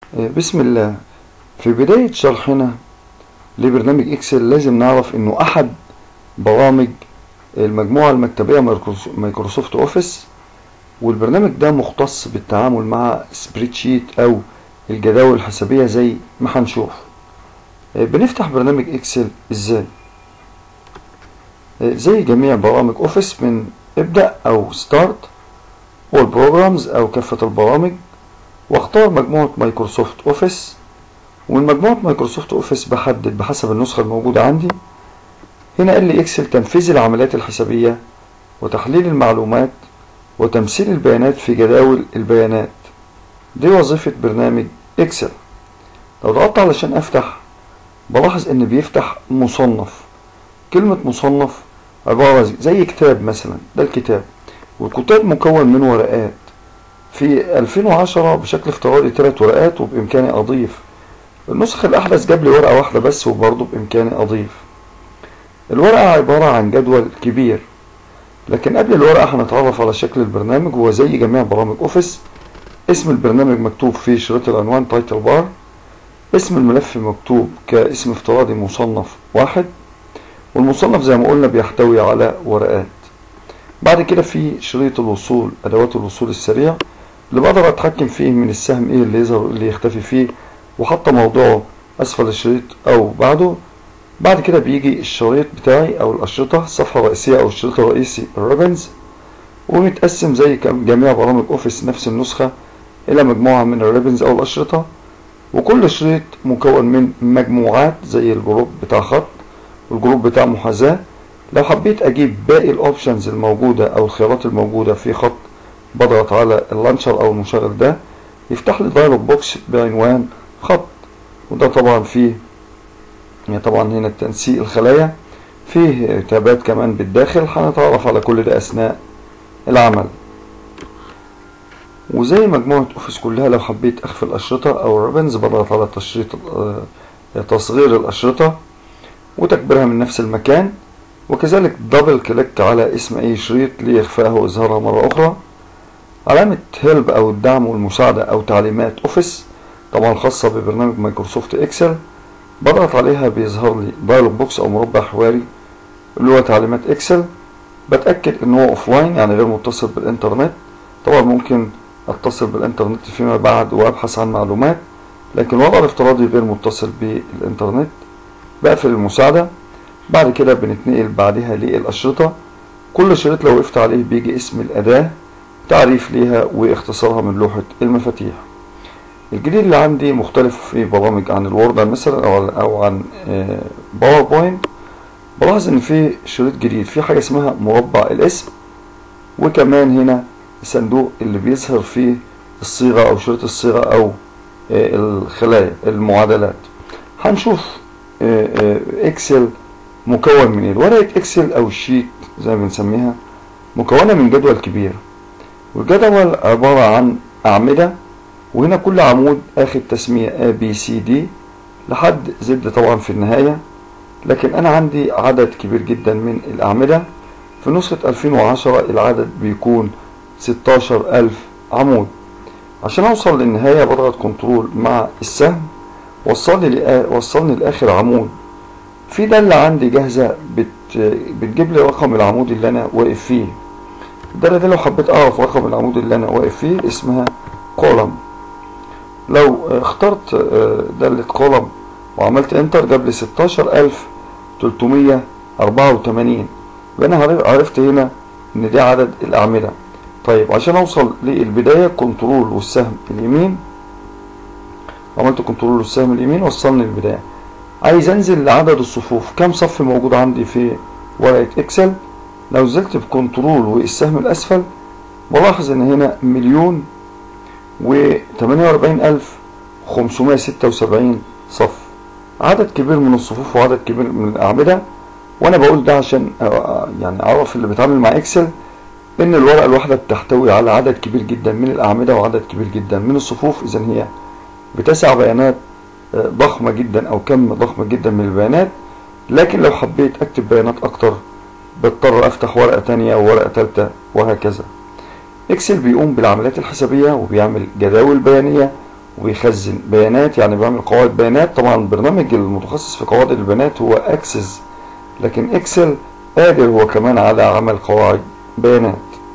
بسم الله في بداية شرحنا لبرنامج اكسل لازم نعرف انه احد برامج المجموعة المكتبية مايكروسوفت اوفيس والبرنامج ده مختص بالتعامل مع سبريد شيت او الجداول الحسابية زي ما هنشوف بنفتح برنامج اكسل ازاي زي جميع برامج اوفيس من ابدأ او ستارت والبروجرامز او كافة البرامج واختار مجموعة مايكروسوفت اوفيس ومن مجموعة مايكروسوفت اوفيس بحدد بحسب النسخة الموجودة عندي هنا قال لي اكسل تنفيذ العمليات الحسابية وتحليل المعلومات وتمثيل البيانات في جداول البيانات دي وظيفة برنامج اكسل لو ضغطت علشان افتح بلاحظ ان بيفتح مصنف كلمة مصنف عبارة زي كتاب مثلا ده الكتاب والكتاب مكون من ورقات في 2010 بشكل افتراضي ثلاث ورقات وبإمكاني أضيف النسخ الأحدث جاب لي ورقة واحدة بس وبرضه بإمكاني أضيف الورقة عبارة عن جدول كبير لكن قبل الورقة هنتعرف على شكل البرنامج هو زي جميع برامج أوفيس اسم البرنامج مكتوب في شريط العنوان تايتل بار اسم الملف مكتوب كاسم افتراضي مصنف واحد والمصنف زي ما قلنا بيحتوي على ورقات بعد كده في شريط الوصول أدوات الوصول السريع اللي بقدر أتحكم فيه من السهم إيه اللي يظهر اللي يختفي فيه وحتى موضوعه أسفل الشريط أو بعده بعد كده بيجي الشريط بتاعي أو الأشرطة الصفحة الرئيسية أو الشريط الرئيسي الريبنز ومتقسم زي جميع برامج أوفيس نفس النسخة إلى مجموعة من الريبنز أو الأشرطة وكل شريط مكون من مجموعات زي الجروب بتاع خط والجروب بتاع محاذاة لو حبيت اجيب باقي الاوبشنز الموجودة او الخيارات الموجودة في خط بضغط على اللانشر او المشغل ده يفتح لي دايلوج بوكس بعنوان خط وده طبعا فيه يعني طبعا هنا التنسيق الخلايا فيه تابات كمان بالداخل هنتعرف على كل ده اثناء العمل وزي مجموعة اوفيس كلها لو حبيت اخفي الاشرطة او الريبنز بضغط على تشريط تصغير الاشرطة وتكبيرها من نفس المكان وكذلك دبل كليك على اسم اي شريط لإخفائه وإظهارها مرة أخرى علامة هيلب أو الدعم والمساعدة أو تعليمات أوفيس طبعا خاصة ببرنامج مايكروسوفت إكسل بضغط عليها بيظهر لي دايلوج بوكس أو مربع حواري اللي هو تعليمات إكسل بتأكد إن هو أوفلاين يعني غير متصل بالإنترنت طبعا ممكن أتصل بالإنترنت فيما بعد وأبحث عن معلومات لكن الوضع الافتراضي غير متصل بالإنترنت بقفل المساعدة بعد كده بنتنقل بعدها للأشرطة كل شريط لو وقفت عليه بيجي اسم الأداة تعريف ليها واختصارها من لوحة المفاتيح الجديد اللي عندي مختلف في برامج عن الوورد مثلا أو, أو عن باوربوينت بلاحظ إن في شريط جديد في حاجة اسمها مربع الاسم وكمان هنا الصندوق اللي بيظهر فيه الصيغة أو شريط الصيغة أو الخلايا المعادلات هنشوف اكسل مكون من ايه ورقة اكسل او الشيت زي ما بنسميها مكونة من جدول كبير والجدول عبارة عن اعمدة وهنا كل عمود اخد تسمية A B C D لحد زد طبعا في النهاية لكن انا عندي عدد كبير جدا من الاعمدة في نسخة 2010 العدد بيكون 16000 عمود عشان اوصل للنهاية بضغط كنترول مع السهم وصلني لآ... وصلني لاخر عمود في دالة عندي جاهزة بت... بتجيب لي رقم العمود اللي انا واقف فيه الدالة دي لو حبيت اعرف رقم العمود اللي انا واقف فيه اسمها كولم لو اخترت دالة كولم وعملت انتر جاب لي 16384 يبقى انا عرفت هنا ان دي عدد الاعمدة طيب عشان اوصل للبداية كنترول والسهم اليمين عملت كنترول والسهم اليمين وصلني للبداية عايز انزل لعدد الصفوف كم صف موجود عندي في ورقة اكسل لو نزلت بكنترول والسهم الاسفل بلاحظ ان هنا مليون و واربعين الف خمسمائة ستة وسبعين صف عدد كبير من الصفوف وعدد كبير من الاعمدة وانا بقول ده عشان يعني اعرف اللي بيتعامل مع اكسل ان الورقة الواحدة بتحتوي على عدد كبير جدا من الاعمدة وعدد كبير جدا من الصفوف اذا هي بتسع بيانات ضخمة جدا او كم ضخم جدا من البيانات لكن لو حبيت اكتب بيانات اكتر بضطر افتح ورقة تانية وورقة تالتة وهكذا اكسل بيقوم بالعمليات الحسابية وبيعمل جداول بيانية وبيخزن بيانات يعني بيعمل قواعد بيانات طبعا البرنامج المتخصص في قواعد البيانات هو اكسس لكن اكسل قادر هو كمان على عمل قواعد بيانات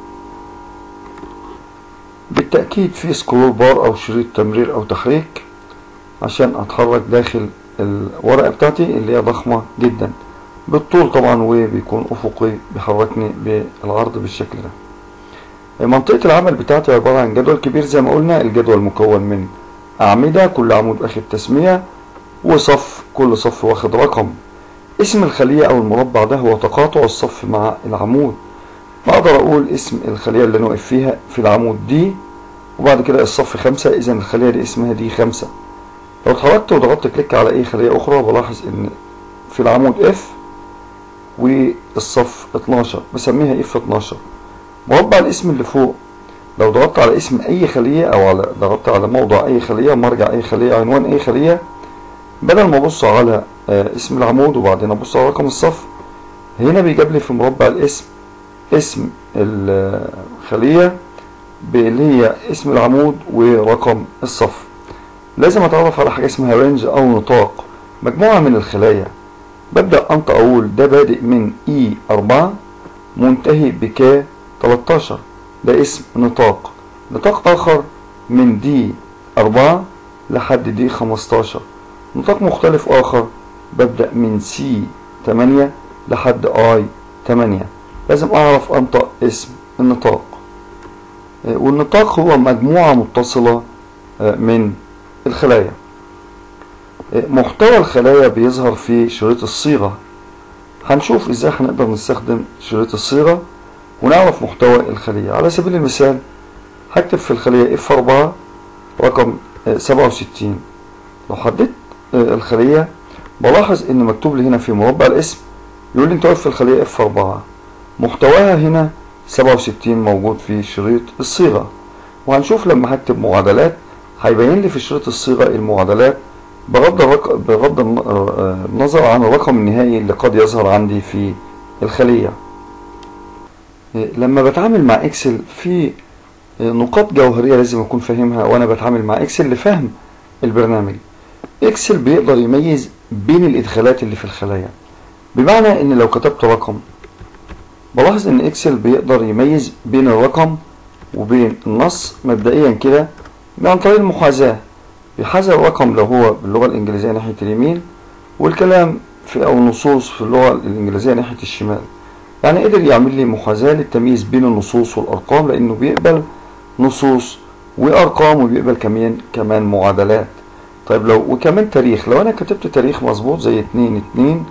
بالتأكيد في سكرول بار أو شريط تمرير أو تحريك عشان أتحرك داخل الورقة بتاعتي اللي هي ضخمة جدا بالطول طبعا وبيكون أفقي بيحركني بالعرض بالشكل ده منطقة العمل بتاعتي عبارة عن جدول كبير زي ما قلنا الجدول مكون من أعمدة كل عمود واخد تسمية وصف كل صف واخد رقم اسم الخلية أو المربع ده هو تقاطع الصف مع العمود بقدر أقول اسم الخلية اللي أنا واقف فيها في العمود دي وبعد كده الصف خمسة إذا الخلية دي اسمها دي خمسة لو اتحركت وضغطت كليك على أي خلية أخرى بلاحظ إن في العمود اف والصف 12 بسميها اف 12 مربع الاسم اللي فوق لو ضغطت على اسم أي خلية أو على ضغطت على موضع أي خلية مرجع أي خلية عنوان أي خلية بدل ما أبص على اسم العمود وبعدين أبص على رقم الصف هنا بيجيب لي في مربع الاسم اسم الخلية اللي هي اسم العمود ورقم الصف لازم اتعرف على حاجة اسمها رينج او نطاق مجموعة من الخلايا ببدأ انت اقول ده بادئ من اي 4 منتهي بك 13 ده اسم نطاق نطاق اخر من دي 4 لحد دي 15 نطاق مختلف اخر ببدأ من سي 8 لحد اي 8 لازم اعرف انطق اسم النطاق والنطاق هو مجموعة متصلة من الخلايا محتوى الخلايا بيظهر في شريط الصيغة هنشوف ازاي هنقدر نستخدم شريط الصيغة ونعرف محتوى الخلية على سبيل المثال هكتب في الخلية F4 رقم 67 لو حددت الخلية بلاحظ ان مكتوب لي هنا في مربع الاسم يقول لي انت واقف في الخلية F4 محتواها هنا 67 موجود في شريط الصيغة وهنشوف لما هكتب معادلات هيبين لي في شريط الصيغة المعادلات بغض الرق... بغض النظر عن الرقم النهائي اللي قد يظهر عندي في الخلية لما بتعامل مع اكسل في نقاط جوهرية لازم اكون فاهمها وانا بتعامل مع اكسل لفهم البرنامج اكسل بيقدر يميز بين الادخالات اللي في الخلايا بمعنى ان لو كتبت رقم بلاحظ ان اكسل بيقدر يميز بين الرقم وبين النص مبدئيا كده عن طريق المحاذاة بيحاذي الرقم لو هو باللغة الإنجليزية ناحية اليمين والكلام في أو النصوص في اللغة الإنجليزية ناحية الشمال يعني قدر يعمل لي محاذاة للتمييز بين النصوص والأرقام لأنه بيقبل نصوص وأرقام وبيقبل كمان كمان معادلات طيب لو وكمان تاريخ لو أنا كتبت تاريخ مظبوط زي 2 2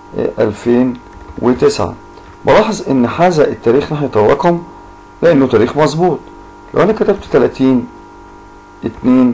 2009 بلاحظ إن حاذى التاريخ ناحية الرقم لأنه تاريخ مظبوط لو أنا كتبت 30 2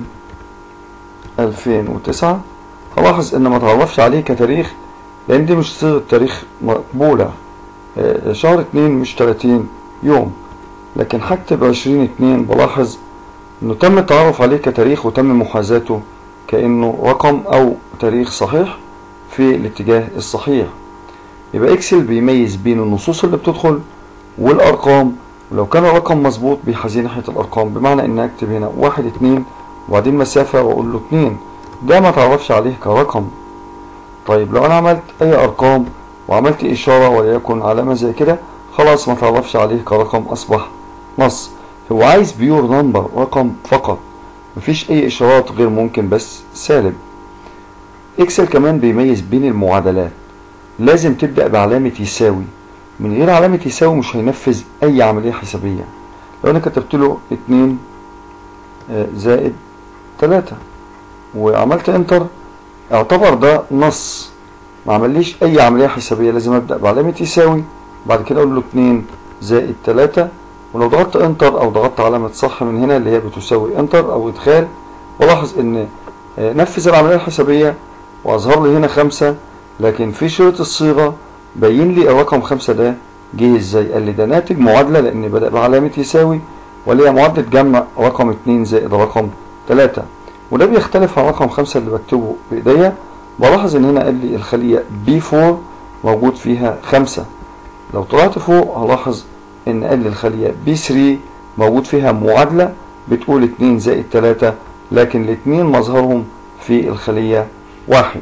2009 هلاحظ ان ما تعرفش عليه كتاريخ لان دي مش صيغة تاريخ مقبولة شهر 2 مش 30 يوم لكن هكتب 20 2 بلاحظ انه تم التعرف عليه كتاريخ وتم محاذاته كانه رقم او تاريخ صحيح في الاتجاه الصحيح يبقى اكسل بيميز بين النصوص اللي بتدخل والارقام ولو كان الرقم مظبوط بيحاذيه ناحية الأرقام بمعنى إن أكتب هنا واحد اتنين وبعدين مسافة وأقول له اتنين ده ما تعرفش عليه كرقم طيب لو أنا عملت أي أرقام وعملت إشارة وليكن علامة زي كده خلاص ما تعرفش عليه كرقم أصبح نص هو عايز بيور نمبر رقم فقط مفيش أي إشارات غير ممكن بس سالب إكسل كمان بيميز بين المعادلات لازم تبدأ بعلامة يساوي من غير علامة يساوي مش هينفذ أي عملية حسابية لو أنا كتبت له اتنين زائد تلاتة وعملت انتر اعتبر ده نص ما عمليش أي عملية حسابية لازم أبدأ بعلامة يساوي بعد كده أقول له اتنين زائد تلاتة ولو ضغطت انتر أو ضغطت علامة صح من هنا اللي هي بتساوي انتر أو إدخال بلاحظ إن نفذ العملية الحسابية وأظهر لي هنا خمسة لكن في شريط الصيغة بين لي الرقم خمسة ده جه ازاي قال لي ده ناتج معادلة لان بدأ بعلامة يساوي واللي هي معادلة جمع رقم اتنين زائد رقم تلاتة وده بيختلف عن رقم خمسة اللي بكتبه بايديا بلاحظ ان هنا قال لي الخلية بي 4 موجود فيها خمسة لو طلعت فوق هلاحظ ان قال لي الخلية بي 3 موجود فيها معادلة بتقول اتنين زائد تلاتة لكن الاتنين مظهرهم في الخلية واحد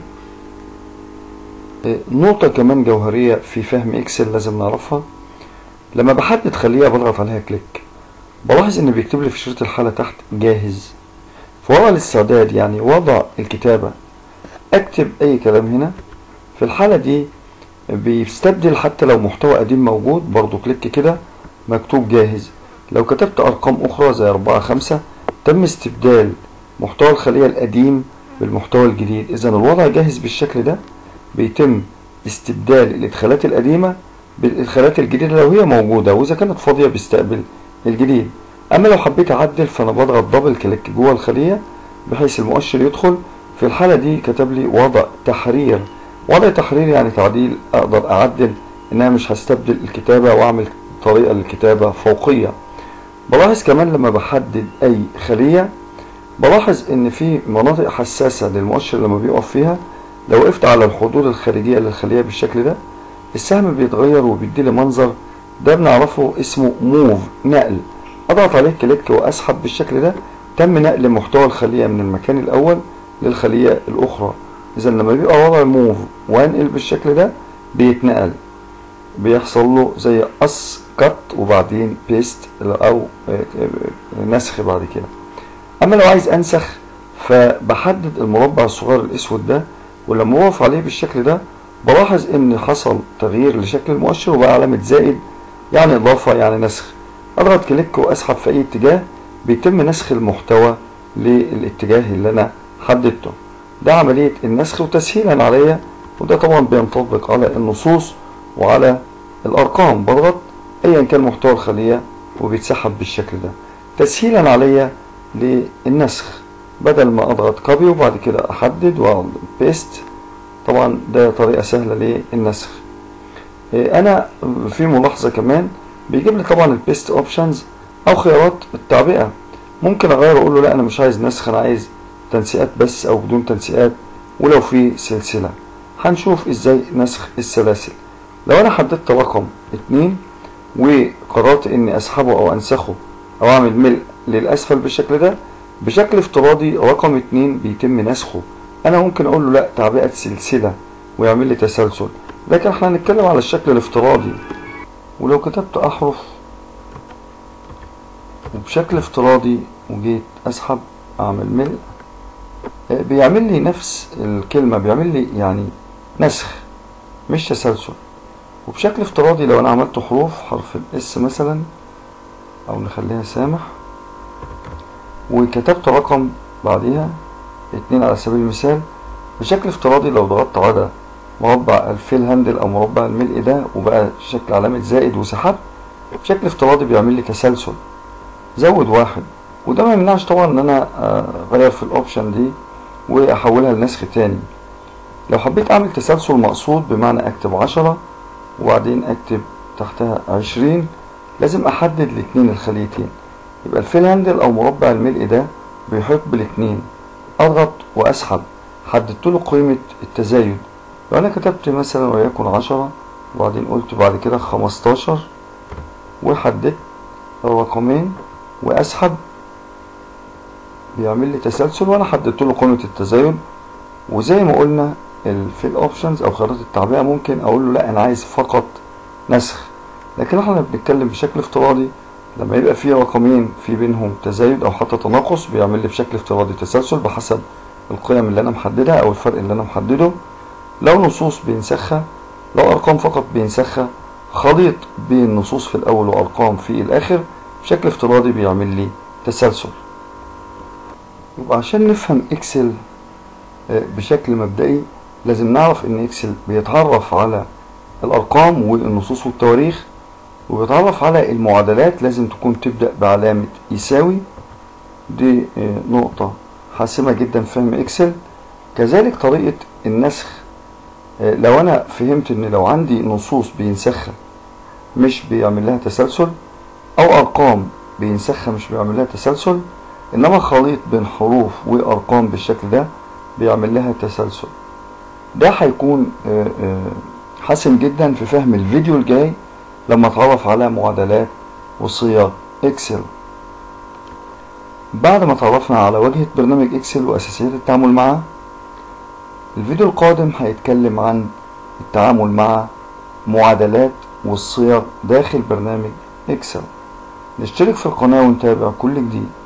نقطة كمان جوهرية في فهم اكسل لازم نعرفها لما بحدد خلية بضغط عليها كليك بلاحظ ان بيكتب لي في شريط الحالة تحت جاهز في وضع الاستعداد يعني وضع الكتابة اكتب اي كلام هنا في الحالة دي بيستبدل حتى لو محتوى قديم موجود برضو كليك كده مكتوب جاهز لو كتبت ارقام اخرى زي اربعة خمسة تم استبدال محتوى الخلية القديم بالمحتوى الجديد اذا الوضع جاهز بالشكل ده بيتم استبدال الادخالات القديمة بالادخالات الجديدة لو هي موجودة واذا كانت فاضية بيستقبل الجديد اما لو حبيت اعدل فانا بضغط دبل كليك جوه الخلية بحيث المؤشر يدخل في الحالة دي كتب لي وضع تحرير وضع تحرير يعني تعديل اقدر اعدل ان انا مش هستبدل الكتابة واعمل طريقة للكتابة فوقية بلاحظ كمان لما بحدد اي خلية بلاحظ ان في مناطق حساسة للمؤشر لما بيقف فيها لو وقفت على الحدود الخارجية للخلية بالشكل ده السهم بيتغير وبيديلي منظر ده بنعرفه اسمه موف نقل اضغط عليه كليك واسحب بالشكل ده تم نقل محتوى الخلية من المكان الاول للخلية الاخرى اذا لما بيبقى وضع موف وانقل بالشكل ده بيتنقل بيحصل له زي قص كت وبعدين بيست او نسخ بعد كده اما لو عايز انسخ فبحدد المربع الصغير الاسود ده ولما اقف عليه بالشكل ده بلاحظ ان حصل تغيير لشكل المؤشر وبقى علامة زائد يعني اضافة يعني نسخ اضغط كليك واسحب في اي اتجاه بيتم نسخ المحتوى للاتجاه اللي انا حددته ده عملية النسخ وتسهيلا عليا وده طبعا بينطبق على النصوص وعلى الارقام بضغط ايا كان محتوى الخلية وبيتسحب بالشكل ده تسهيلا عليا للنسخ بدل ما اضغط كوبي وبعد كده احدد واعمل بيست طبعا ده طريقة سهلة للنسخ انا في ملاحظة كمان بيجيب لي طبعا البيست اوبشنز او خيارات التعبئة ممكن اغير اقول له لا انا مش عايز نسخ انا عايز تنسيقات بس او بدون تنسيقات ولو في سلسلة هنشوف ازاي نسخ السلاسل لو انا حددت رقم اتنين وقررت اني اسحبه او انسخه او اعمل ملء للاسفل بالشكل ده بشكل افتراضي رقم اتنين بيتم نسخه انا ممكن اقول له لا تعبئة سلسلة ويعمل لي تسلسل لكن احنا هنتكلم على الشكل الافتراضي ولو كتبت احرف وبشكل افتراضي وجيت اسحب اعمل ملء بيعمل لي نفس الكلمة بيعمل لي يعني نسخ مش تسلسل وبشكل افتراضي لو انا عملت حروف حرف الاس مثلا او نخليها سامح وكتبت رقم بعديها اتنين على سبيل المثال بشكل افتراضي لو ضغطت على مربع الفيل هاندل او مربع الملء ده وبقى شكل علامة زائد وسحبت بشكل افتراضي بيعمل لي تسلسل زود واحد وده ما يمنعش طبعا ان انا اغير في الاوبشن دي واحولها لنسخ تاني لو حبيت اعمل تسلسل مقصود بمعنى اكتب عشرة وبعدين اكتب تحتها عشرين لازم احدد الاتنين الخليتين يبقى الفيل هاندل او مربع الملء ده بيحيط بالاتنين اضغط واسحب حددت له قيمة التزايد لو انا كتبت مثلا وليكن عشرة وبعدين قلت بعد كده خمستاشر وحددت الرقمين واسحب بيعمل لي تسلسل وانا حددت له قيمة التزايد وزي ما قلنا في الاوبشنز او خيارات التعبئة ممكن اقول له لا انا عايز فقط نسخ لكن احنا بنتكلم بشكل افتراضي لما يبقى في رقمين في بينهم تزايد او حتى تناقص بيعمل لي بشكل افتراضي تسلسل بحسب القيم اللي انا محددها او الفرق اللي انا محدده لو نصوص بينسخها لو ارقام فقط بينسخها خليط بين نصوص في الاول وارقام في الاخر بشكل افتراضي بيعمل لي تسلسل يبقى عشان نفهم اكسل بشكل مبدئي لازم نعرف ان اكسل بيتعرف على الارقام والنصوص والتواريخ وبيتعرف على المعادلات لازم تكون تبدأ بعلامة يساوي دي نقطة حاسمة جدا في فهم اكسل كذلك طريقة النسخ لو انا فهمت ان لو عندي نصوص بينسخها مش بيعمل لها تسلسل او ارقام بينسخها مش بيعمل لها تسلسل انما خليط بين حروف وارقام بالشكل ده بيعمل لها تسلسل ده هيكون حاسم جدا في فهم الفيديو الجاي لما اتعرف على معادلات وصيغ اكسل بعد ما تعرفنا على واجهة برنامج اكسل واساسيات التعامل معه الفيديو القادم هيتكلم عن التعامل مع معادلات والصيغ داخل برنامج اكسل نشترك في القناة ونتابع كل جديد